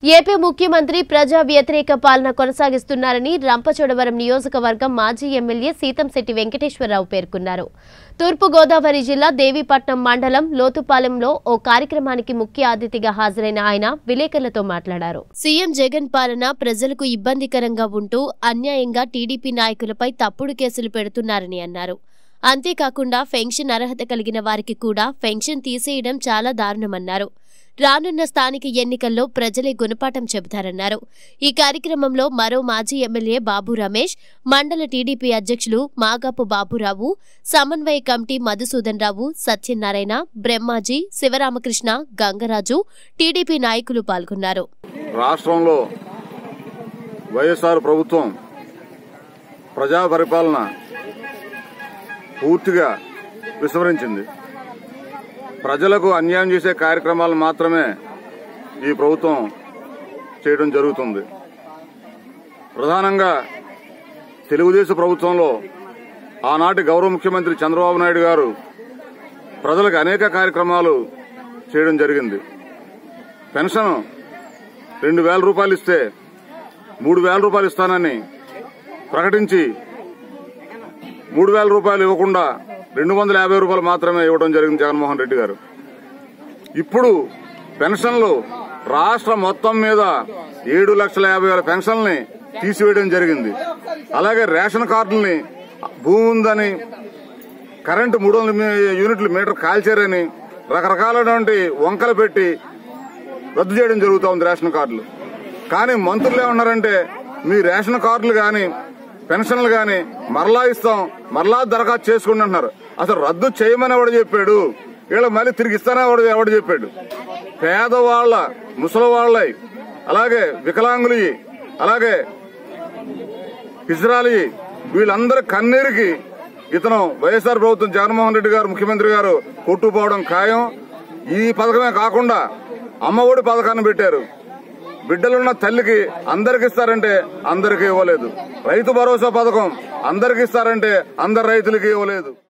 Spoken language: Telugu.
ఏపీ ముఖ్యమంత్రి ప్రజా వ్యతిరేక పాలన కొనసాగిస్తున్నారని రంపచోడవరం నియోజకవర్గం మాజీ ఎమ్మెల్యే సీతంశెట్టి వెంకటేశ్వరరావు పేర్కొన్నారు తూర్పుగోదావరి జిల్లా దేవీపట్నం మండలం లోతుపాలెంలో ఓ కార్యక్రమానికి ముఖ్య అతిథిగా హాజరైన ఆయన విలేకరులతో మాట్లాడారు సీఎం జగన్ పాలన ప్రజలకు ఇబ్బందికరంగా ఉంటూ అన్యాయంగా టీడీపీ నాయకులపై తప్పుడు కేసులు పెడుతున్నారని అన్నారు అంతేకాకుండా పెన్షన్ అర్హత కలిగిన వారికి కూడా పెన్షన్ తీసేయడం చాలా దారుణమన్నారు రానున్న స్థానిక ఎన్నికల్లో ప్రజలే గుణపాఠం చెబుతారన్నారు ఈ కార్యక్రమంలో మరో మాజీ ఎమ్మెల్యే బాబు రమేష్ మండల టీడీపీ అధ్యక్షులు మాగాపు బాబురావు సమన్వయ కమిటీ మధుసూదన్ రావు సత్యనారాయణ బ్రహ్మాజీ శివరామకృష్ణ గంగరాజు టీడీపీ నాయకులు పాల్గొన్నారు రాష్ట్రంలో వైఎస్ఆర్ ప్రభుత్వం ప్రజా పరిపాలన పూర్తిగా విస్మరించింది ప్రజలకు అన్యాయం చేసే కార్యక్రమాలు మాత్రమే ఈ ప్రభుత్వం చేయడం జరుగుతుంది ప్రధానంగా తెలుగుదేశం ప్రభుత్వంలో ఆనాటి గౌరవ ముఖ్యమంత్రి చంద్రబాబు నాయుడు గారు ప్రజలకు అనేక కార్యక్రమాలు చేయడం జరిగింది పెన్షన్ రెండు వేల రూపాయలు ఇస్తే మూడు వేల రూపాయలు ఇస్తానని ప్రకటించి మూడు వేల రూపాయలు ఇవ్వకుండా రెండు వందల యాభై రూపాయలు మాత్రమే ఇవ్వడం జరిగింది జగన్మోహన్ రెడ్డి గారు ఇప్పుడు పెన్షన్లు రాష్ట్ర మొత్తం మీద ఏడు లక్షల యాభై వేల పెన్షన్లని తీసివేయడం జరిగింది అలాగే రేషన్ కార్డుల్ని భూమి ఉందని కరెంటు మూడు వందల మీ- యూనిట్లు మీటర్ కాల్చారని రకరకాలైనటువంటి వంకలు పెట్టి రద్దు చేయడం జరుగుతూ ఉంది రేషన్ కార్డులు కానీ మంత్రులు ఏమన్నారంటే మీ రేషన్ కార్డులు కానీ పెన్షన్లు కానీ మరలా ఇస్తాం మరలా దరఖాస్తు చేసుకోండి అంటున్నారు అసలు రద్దు చేయమని ఎవడు చెప్పాడు వీళ్ళు మళ్ళీ తిరిగి ఇస్తానే ఎవడు ఎవడు చెప్పాడు పేదవాళ్ల ముసలి వాళ్ళ అలాగే వికలాంగులు అలాగే హిజ్రాలి వీళ్ళందరి కన్నీరికి ఇతను వైఎస్ఆర్ ప్రభుత్వం జగన్మోహన్ రెడ్డి గారు ముఖ్యమంత్రి గారు కొట్టుకుపోవడం ఖాయం ఈ పథకమే కాకుండా అమ్మఒడి పథకాన్ని పెట్టారు బిడ్డలున్న తల్లికి అందరికి ఇస్తారంటే అందరికీ ఇవ్వలేదు రైతు భరోసా పథకం అందరికి ఇస్తారంటే అందరు రైతులకి ఇవ్వలేదు